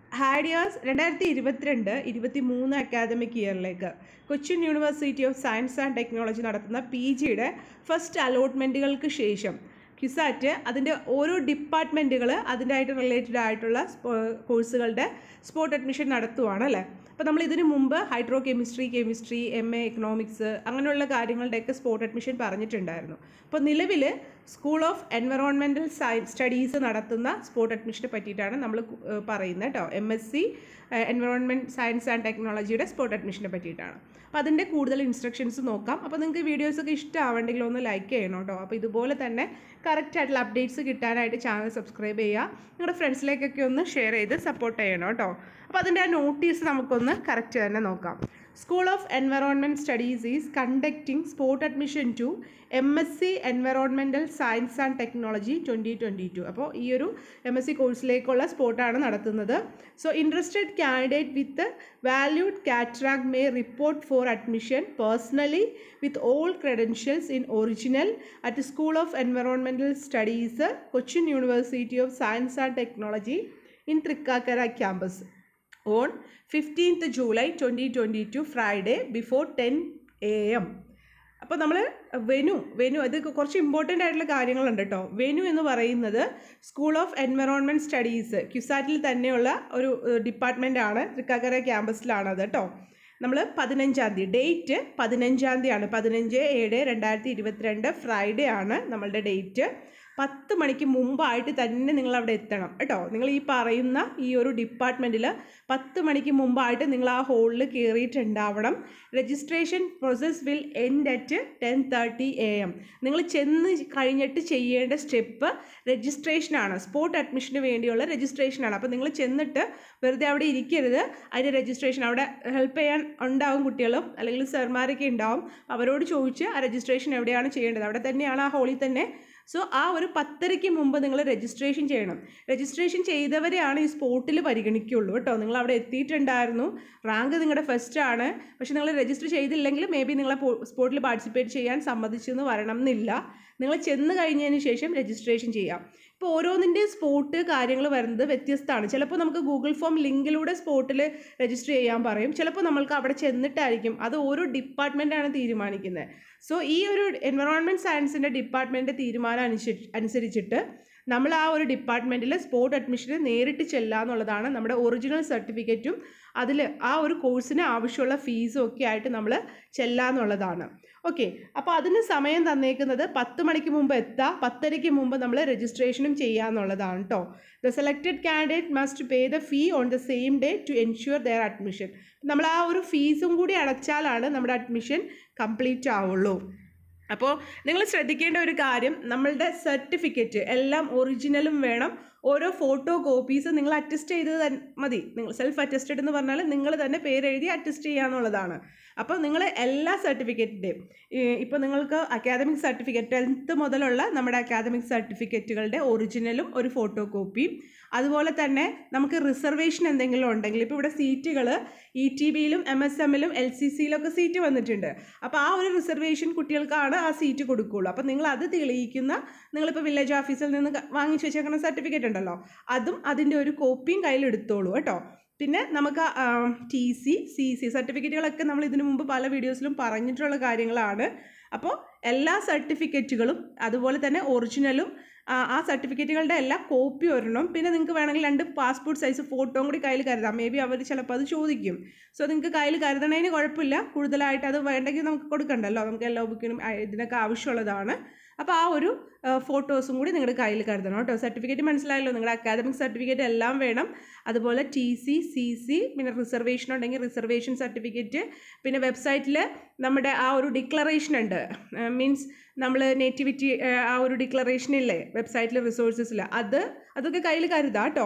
ഹാഡിയാസ് രണ്ടായിരത്തി ഇരുപത്തിരണ്ട് ഇരുപത്തി മൂന്ന് അക്കാദമിക് ഇയറിലേക്ക് Cochin university of science and technology നടത്തുന്ന പി ജിയുടെ ഫസ്റ്റ് അലോട്ട്മെൻറ്റുകൾക്ക് ശേഷം ക്യുസാറ്റ് അതിൻ്റെ ഓരോ ഡിപ്പാർട്ട്മെൻറ്റുകൾ അതിൻ്റെയായിട്ട് റിലേറ്റഡ് ആയിട്ടുള്ള കോഴ്സുകളുടെ സ്പോട്ട് അഡ്മിഷൻ നടത്തുവാണ് അല്ലേ അപ്പോൾ നമ്മൾ ഇതിനു മുമ്പ് hydro chemistry chemistry M A economics അങ്ങനെയുള്ള കാര്യങ്ങളുടെയൊക്കെ സ്പോട്ട് അഡ്മിഷൻ പറഞ്ഞിട്ടുണ്ടായിരുന്നു അപ്പോൾ നിലവിൽ school of environmental science studies നടത്തുന്ന സ്പോട്ട് അഡ്മിഷനെ പറ്റിയിട്ടാണ് നമ്മൾ പറയുന്നത് കേട്ടോ M S C environment science and ടെക്നോളജിയുടെ സ്പോട്ട് അഡ്മിഷനെ പറ്റിയിട്ടാണ് അപ്പോൾ അതിൻ്റെ കൂടുതൽ ഇൻസ്ട്രക്ഷൻസ് നോക്കാം അപ്പോൾ നിങ്ങൾക്ക് വീഡിയോസൊക്കെ ഇഷ്ടമാവണ്ടെങ്കിൽ ഒന്ന് ലൈക്ക് ചെയ്യണം കേട്ടോ അപ്പോൾ ഇതുപോലെ തന്നെ കറക്റ്റ് ആയിട്ടുള്ള അപ്ഡേറ്റ്സ് കിട്ടാനായിട്ട് ചാനൽ സബ്സ്ക്രൈബ് ചെയ്യുക നിങ്ങളുടെ ഫ്രണ്ട്സിലേക്കൊക്കെ ഒന്ന് ഷെയർ ചെയ്ത് സപ്പോർട്ട് ചെയ്യണം കേട്ടോ അപ്പോൾ അതിൻ്റെ ആ നോട്ടീസ് നമുക്കൊന്ന് കറക്റ്റ് തന്നെ നോക്കാം school of environment studies is conducting spot admission to M S C environmental science and technology twenty twenty two അപ്പോൾ ഈ ഒരു എം എസ് സി കോഴ്സിലേക്കുള്ള സ്പോട്ടാണ് നടത്തുന്നത് so interested candidate with valued CAT rank may report for admission personally with all credentials in original at school of environmental studies Cochin university of science and technology in Thrikkakara campus on fifteenth July twenty twenty two Friday before ten A M അപ്പോൾ നമ്മൾ venue venue അത് കുറച്ച് important ആയിട്ടുള്ള കാര്യങ്ങളുണ്ട് കേട്ടോ venue എന്ന് പറയുന്നത് school of environment studies ക്യുസാറ്റിൽ തന്നെയുള്ള ഒരു ഡിപ്പാർട്ട്മെൻ്റ് ആണ് തൃക്കാക്കര ക്യാമ്പസിലാണത് കേട്ടോ നമ്മൾ പതിനഞ്ചാം തീയതി ഡേറ്റ് പതിനഞ്ചാം തീയതിയാണ് പതിനഞ്ച് ഏഴ് രണ്ടായിരത്തി ഇരുപത്തിരണ്ട് ഫ്രൈഡേ ആണ് നമ്മളുടെ ഡേറ്റ് പത്ത് മണിക്ക് മുമ്പായിട്ട് തന്നെ നിങ്ങൾ അവിടെ എത്തണം കേട്ടോ നിങ്ങൾ ഈ പറയുന്ന ഈ ഒരു ഡിപ്പാർട്ട്മെൻറ്റിൽ പത്ത് മണിക്ക് മുമ്പായിട്ട് നിങ്ങൾ ആ ഹോളിൽ കയറിയിട്ടുണ്ടാവണം registration process will end at ten thirty A M നിങ്ങൾ ചെന്ന് കഴിഞ്ഞിട്ട് ചെയ്യേണ്ട സ്റ്റെപ്പ് രജിസ്ട്രേഷനാണ് സ്പോട്ട് അഡ്മിഷന് വേണ്ടിയുള്ള രജിസ്ട്രേഷനാണ് അപ്പോൾ നിങ്ങൾ ചെന്നിട്ട് വെറുതെ അവിടെ ഇരിക്കരുത് അതിൻ്റെ രജിസ്ട്രേഷൻ അവിടെ ഹെൽപ്പ് ചെയ്യാൻ ഉണ്ടാവും കുട്ടികളും അല്ലെങ്കിൽ സാർമാരൊക്കെ ഉണ്ടാവും അവരോട് ചോദിച്ച് ആ രജിസ്ട്രേഷൻ എവിടെയാണ് ചെയ്യേണ്ടത് അവിടെ തന്നെയാണ് ആ ഹോളിൽ തന്നെ സോ ആ ഒരു പത്തരയ്ക്ക് മുമ്പ് നിങ്ങൾ രജിസ്ട്രേഷൻ ചെയ്യണം രജിസ്ട്രേഷൻ ചെയ്തവരെയാണ് ഈ സ്പോട്ടിൽ പരിഗണിക്കുള്ളൂ കേട്ടോ നിങ്ങൾ അവിടെ എത്തിയിട്ടുണ്ടായിരുന്നു റാങ്ക് നിങ്ങളുടെ ഫസ്റ്റ് ആണ് പക്ഷേ നിങ്ങൾ രജിസ്റ്റർ ചെയ്തില്ലെങ്കിൽ മേ ബി നിങ്ങളെ സ്പോട്ടിൽ പാർട്ടിസിപ്പേറ്റ് ചെയ്യാൻ സമ്മതിച്ചെന്ന് വരണം എന്നില്ല നിങ്ങൾ ചെന്ന് കഴിഞ്ഞതിന് ശേഷം രജിസ്ട്രേഷൻ ചെയ്യാം ഇപ്പോൾ ഓരോന്നിൻ്റെ സ്പോട്ട് കാര്യങ്ങൾ വരുന്നത് വ്യത്യസ്തമാണ് ചിലപ്പോൾ നമുക്ക് ഗൂഗിൾ ഫോം ലിങ്കിലൂടെ സ്പോട്ടിൽ രജിസ്റ്റർ ചെയ്യാൻ പറയും ചിലപ്പോൾ നമ്മൾക്ക് അവിടെ ചെന്നിട്ടായിരിക്കും അത് ഓരോ ഡിപ്പാർട്ട്മെൻറ്റാണ് തീരുമാനിക്കുന്നത് സോ ഈ ഒരു എൻവറോൺമെൻറ്റ് സയൻസിൻ്റെ ഡിപ്പാർട്ട്മെൻറ്റ് തീരുമാനം അനുസരിച്ച് അനുസരിച്ചിട്ട് നമ്മൾ ആ ഒരു ഡിപ്പാർട്ട്മെൻറ്റിൽ സ്പോട്ട് അഡ്മിഷന് നേരിട്ട് ചെല്ലുക എന്നുള്ളതാണ് നമ്മുടെ ഒറിജിനൽ സർട്ടിഫിക്കറ്റും അതിൽ ആ ഒരു കോഴ്സിന് ആവശ്യമുള്ള ഫീസും ഒക്കെ ആയിട്ട് നമ്മൾ ചെല്ലുക എന്നുള്ളതാണ് ഓക്കെ അപ്പോൾ അതിന് സമയം തന്നേക്കുന്നത് പത്ത് മണിക്ക് മുമ്പ് എത്താം പത്തരയ്ക്ക് മുമ്പ് നമ്മൾ രജിസ്ട്രേഷനും ചെയ്യുക എന്നുള്ളതാണ് കേട്ടോ the selected candidate must pay the fee on the same day to ensure their admission നമ്മൾ ആ ഒരു ഫീസും കൂടി അടച്ചാലാണ് നമ്മുടെ അഡ്മിഷൻ കംപ്ലീറ്റ് ആവുള്ളൂ അപ്പോൾ നിങ്ങൾ ശ്രദ്ധിക്കേണ്ട ഒരു കാര്യം നമ്മളുടെ സർട്ടിഫിക്കറ്റ് എല്ലാം ഒറിജിനലും വേണം ഓരോ ഫോട്ടോ കോപ്പീസ് നിങ്ങൾ അറ്റസ്റ്റ് ചെയ്തത് മതി നിങ്ങൾ സെൽഫ് അറ്റസ്റ്റഡ് എന്ന് പറഞ്ഞാൽ നിങ്ങൾ തന്നെ പേരെഴുതി അറ്റസ്റ്റ് ചെയ്യുക എന്നുള്ളതാണ് അപ്പോൾ നിങ്ങൾ എല്ലാ സർട്ടിഫിക്കറ്റിൻ്റെയും ഇപ്പോൾ നിങ്ങൾക്ക് അക്കാദമിക് സർട്ടിഫിക്കറ്റ് ടെൻത്ത് മുതലുള്ള നമ്മുടെ അക്കാദമിക് സർട്ടിഫിക്കറ്റുകളുടെ ഒറിജിനലും ഒരു ഫോട്ടോ കോപ്പിയും അതുപോലെ തന്നെ നമുക്ക് റിസർവേഷൻ എന്തെങ്കിലും ഉണ്ടെങ്കിൽ ഇപ്പോൾ ഇവിടെ സീറ്റുകൾ ഇ ടി ബിയിലും എം എസ് എമ്മിലും എൽ സി സിയിലൊക്കെ സീറ്റ് വന്നിട്ടുണ്ട് അപ്പോൾ ആ ഒരു റിസർവേഷൻ കുട്ടികൾക്കാണ് ആ സീറ്റ് കൊടുക്കുകയുള്ളൂ അപ്പോൾ നിങ്ങൾ അത് തെളിയിക്കുന്ന നിങ്ങളിപ്പോൾ വില്ലേജ് ഓഫീസിൽ നിന്ന് വാങ്ങിച്ചു വെച്ചേക്കുന്ന സർട്ടിഫിക്കറ്റ് ഉണ്ടല്ലോ അതും അതിൻ്റെ ഒരു കോപ്പിയും കയ്യിൽ എടുത്തോളൂ കേട്ടോ പിന്നെ നമുക്ക് ടി സി സി സി സർട്ടിഫിക്കറ്റുകളൊക്കെ നമ്മൾ ഇതിനു മുമ്പ് പല വീഡിയോസിലും പറഞ്ഞിട്ടുള്ള കാര്യങ്ങളാണ് അപ്പോൾ എല്ലാ സർട്ടിഫിക്കറ്റുകളും അതുപോലെ തന്നെ ഒറിജിനലും ആ സർട്ടിഫിക്കറ്റുകളുടെ എല്ലാ കോപ്പി വരണം പിന്നെ നിങ്ങൾക്ക് വേണമെങ്കിൽ രണ്ട് പാസ്പോർട്ട് സൈസ് ഫോട്ടോയും കൂടി കയ്യിൽ കരുതാം മേ ബി അവർ ചിലപ്പോൾ അത് ചോദിക്കും സോ നിങ്ങൾക്ക് കയ്യിൽ കരുതണതിന് കുഴപ്പമില്ല കൂടുതലായിട്ട് അത് വേണ്ടെങ്കിൽ നമുക്ക് കൊടുക്കണ്ടല്ലോ നമുക്ക് എല്ലാ ബുക്കിനും ഇതിനൊക്കെ ആവശ്യമുള്ളതാണ് അപ്പോൾ ആ ഒരു ഫോട്ടോസും കൂടി നിങ്ങളുടെ കയ്യിൽ കരുതണം കേട്ടോ സർട്ടിഫിക്കറ്റ് മനസ്സിലായല്ലോ നിങ്ങളുടെ അക്കാദമിക് സർട്ടിഫിക്കറ്റ് എല്ലാം വേണം അതുപോലെ ടി സി സി സി പിന്നെ റിസർവേഷൻ ഉണ്ടെങ്കിൽ റിസർവേഷൻ സർട്ടിഫിക്കറ്റ് പിന്നെ വെബ്സൈറ്റിൽ നമ്മുടെ ആ ഒരു ഡിക്ലറേഷൻ ഉണ്ട് മീൻസ് നമ്മൾ നേറ്റിവിറ്റി ആ ഒരു ഡിക്ലറേഷൻ ഇല്ലേ വെബ്സൈറ്റിൽ റിസോഴ്സസിൽ അത് അതൊക്കെ കയ്യിൽ കരുതാം കേട്ടോ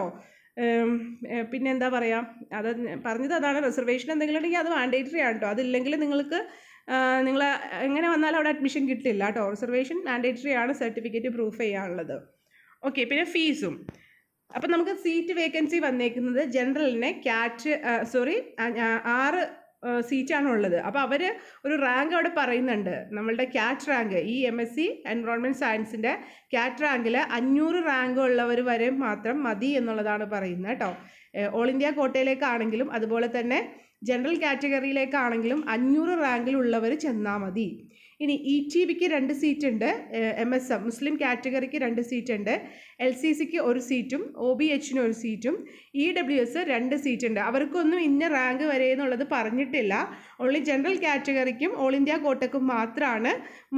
പിന്നെ എന്താ പറയുക അത് പറഞ്ഞത് അതാണ് റിസർവേഷൻ എന്തെങ്കിലും ഉണ്ടെങ്കിൽ അത് മാൻഡേറ്ററി ആണ് കേട്ടോ അതില്ലെങ്കിൽ നിങ്ങൾക്ക് നിങ്ങൾ എങ്ങനെ വന്നാലും അവിടെ അഡ്മിഷൻ കിട്ടില്ല കേട്ടോ റിസർവേഷൻ മാൻഡേറ്ററി ആണ് സർട്ടിഫിക്കറ്റ് പ്രൂഫ് ചെയ്യാനുള്ളത് ഓക്കെ പിന്നെ ഫീസും അപ്പം നമുക്ക് സീറ്റ് വേക്കൻസി വന്നേക്കുന്നത് ജനറലിനെ ക്യാറ്റ് സോറി ആറ് സീറ്റാണ് ഉള്ളത് അപ്പോൾ അവർ ഒരു റാങ്ക് അവിടെ പറയുന്നുണ്ട് നമ്മളുടെ ക്യാറ്റ് റാങ്ക് ഈ എം എസ് സി എൻവറോൺമെൻറ്റ് സയൻസിൻ്റെ ക്യാറ്റ് റാങ്കിൽ അഞ്ഞൂറ് റാങ്ക് ഉള്ളവർ വരെ മാത്രം മതി എന്നുള്ളതാണ് പറയുന്നത് കേട്ടോ ഓൾ ഇന്ത്യ കോട്ടയിലേക്കാണെങ്കിലും അതുപോലെ തന്നെ ജനറൽ കാറ്റഗറിയിലേക്കാണെങ്കിലും അഞ്ഞൂറ് റാങ്കിലുള്ളവർ ചെന്നാൽ മതി ഇനി ഇ ടി ബിക്ക് രണ്ട് സീറ്റ് ഉണ്ട് എം എസ് എം മുസ്ലിം കാറ്റഗറിക്ക് രണ്ട് സീറ്റ് ഉണ്ട് എൽ സി സിക്ക് ഒരു സീറ്റും ഒ ബി എച്ചിന് ഒരു സീറ്റും ഇ ഡബ്ല്യു എസ് രണ്ട് സീറ്റ് ഉണ്ട് അവർക്കൊന്നും ഇന്ന റാങ്ക് വരെ എന്നുള്ളത് പറഞ്ഞിട്ടില്ല ഓൺലി ജനറൽ കാറ്റഗറിക്കും ഓൾ ഇന്ത്യ കോട്ടക്കും മാത്രമാണ്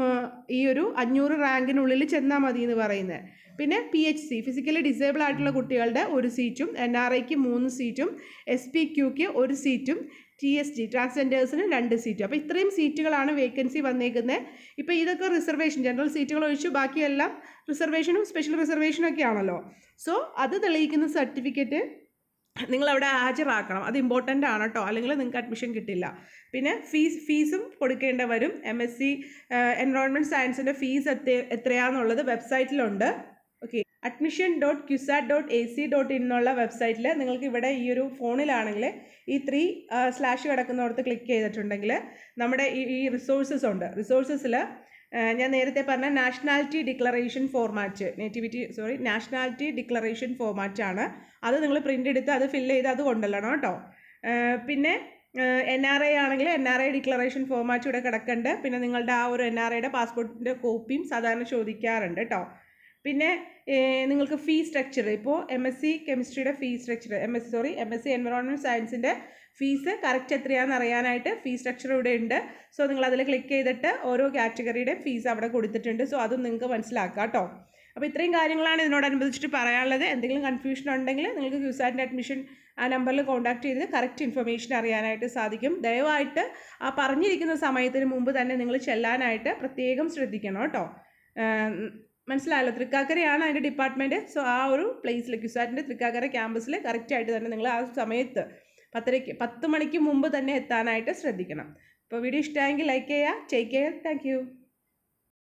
ഈ ഒരു അഞ്ഞൂറ് റാങ്കിനുള്ളിൽ ചെന്നാൽ മതി എന്ന് പറയുന്നത് പിന്നെ P H C physically disable ആയിട്ടുള്ള കുട്ടികളുടെ ഒരു സീറ്റും എൻ ആർ ഐക്ക് മൂന്ന് സീറ്റും എസ് പി ക്യൂക്ക് ഒരു സീറ്റും ടി എസ് ടി ട്രാൻസ്ജെൻഡേഴ്സിന് രണ്ട് സീറ്റും അപ്പോൾ ഇത്രയും സീറ്റുകളാണ് വേക്കൻസി വന്നേക്കുന്നത് ഇപ്പോൾ ഇതൊക്കെ റിസർവേഷൻ ജനറൽ സീറ്റുകൾ ഒഴിച്ച് ബാക്കിയെല്ലാം റിസർവേഷനും സ്പെഷ്യൽ റിസർവേഷനും ഒക്കെ ആണല്ലോ സോ അത് തെളിയിക്കുന്ന സർട്ടിഫിക്കറ്റ് നിങ്ങൾ അവിടെ ഹാജരാക്കണം അത് ഇമ്പോർട്ടൻ്റ് ആണ് കേട്ടോ അല്ലെങ്കിൽ നിങ്ങൾക്ക് അഡ്മിഷൻ കിട്ടില്ല പിന്നെ ഫീസ് ഫീസും കൊടുക്കേണ്ട വരും എം എസ് സി എൻവറോൺമെൻറ്റ് സയൻസിൻ്റെ ഫീസ് എത്ര എത്രയാണെന്നുള്ളത് വെബ്സൈറ്റിലുണ്ട് okay admission dot CUSAT dot A C dot in എന്നുള്ള വെബ്സൈറ്റിൽ നിങ്ങൾക്ക് ഇവിടെ ഈ ഒരു ഫോണിലാണെങ്കിൽ ഈ ത്രീ സ്ലാഷ് കിടക്കുന്നിടത്ത് ക്ലിക്ക് ചെയ്തിട്ടുണ്ടെങ്കിൽ നമ്മുടെ ഈ ഈ റിസോഴ്സസ് ഉണ്ട് റിസോഴ്സസിൽ ഞാൻ നേരത്തെ പറഞ്ഞ nationality declaration format nativity sorry nationality declaration format ആണ് അത് നിങ്ങൾ പ്രിൻ്റ് എടുത്ത് അത് ഫില്ല് ചെയ്ത് അത് കൊണ്ടുവരണം കേട്ടോ പിന്നെ എൻ ആർ ഐ ആണെങ്കിൽ N R I declaration format ഇവിടെ കിടക്കുന്നുണ്ട് പിന്നെ നിങ്ങളുടെ ആ ഒരു എൻ ആർ ഐയുടെ പാസ്പോർട്ടിൻ്റെ കോപ്പിയും സാധാരണ ചോദിക്കാറുണ്ട് കേട്ടോ പിന്നെ നിങ്ങൾക്ക് ഫീ സ്ട്രക്ചർ ഇപ്പോൾ എം എസ് സി കെമിസ്ട്രിയുടെ fee structure M S sorry M S C environment സയൻസിൻ്റെ ഫീസ് കറക്റ്റ് എത്രയാണെന്ന് അറിയാനായിട്ട് ഫീ സ്ട്രക്ചർ ഇവിടെ ഉണ്ട് സോ നിങ്ങൾ അതിൽ ക്ലിക്ക് ചെയ്തിട്ട് ഓരോ കാറ്റഗറിയുടെ ഫീസ് അവിടെ കൊടുത്തിട്ടുണ്ട് സോ അതും നിങ്ങൾക്ക് മനസ്സിലാക്കാം കേട്ടോ അപ്പോൾ ഇത്രയും കാര്യങ്ങളാണ് ഇതിനോടനുബന്ധിച്ചിട്ട് പറയാനുള്ളത് എന്തെങ്കിലും കൺഫ്യൂഷൻ ഉണ്ടെങ്കിൽ നിങ്ങൾക്ക് ക്യൂസാറ്റിൻ്റെ അഡ്മിഷൻ ആ നമ്പറിൽ കോൺടാക്ട് ചെയ്ത് കറക്റ്റ് ഇൻഫർമേഷൻ അറിയാനായിട്ട് സാധിക്കും ദയവായിട്ട് ആ പറഞ്ഞിരിക്കുന്ന സമയത്തിന് മുമ്പ് തന്നെ നിങ്ങൾ ചെല്ലാനായിട്ട് പ്രത്യേകം ശ്രദ്ധിക്കണം കേട്ടോ മനസ്സിലായല്ലോ തൃക്കാക്കരയാണ് അതിൻ്റെ ഡിപ്പാർട്ട്മെൻറ്റ് സോ ആ ഒരു പ്ലേസിൽ ക്യുസാറ്റിൻ്റെ തൃക്കാക്കര ക്യാമ്പസിൽ കറക്റ്റായിട്ട് തന്നെ നിങ്ങൾ ആ സമയത്ത് പത്തരയ്ക്ക് പത്ത് മണിക്ക് മുമ്പ് തന്നെ എത്താനായിട്ട് ശ്രദ്ധിക്കണം അപ്പോൾ വീഡിയോ ഇഷ്ടമായെങ്കിൽ ലൈക്ക് ചെയ്യുക ടേക്ക് കെയർ താങ്ക്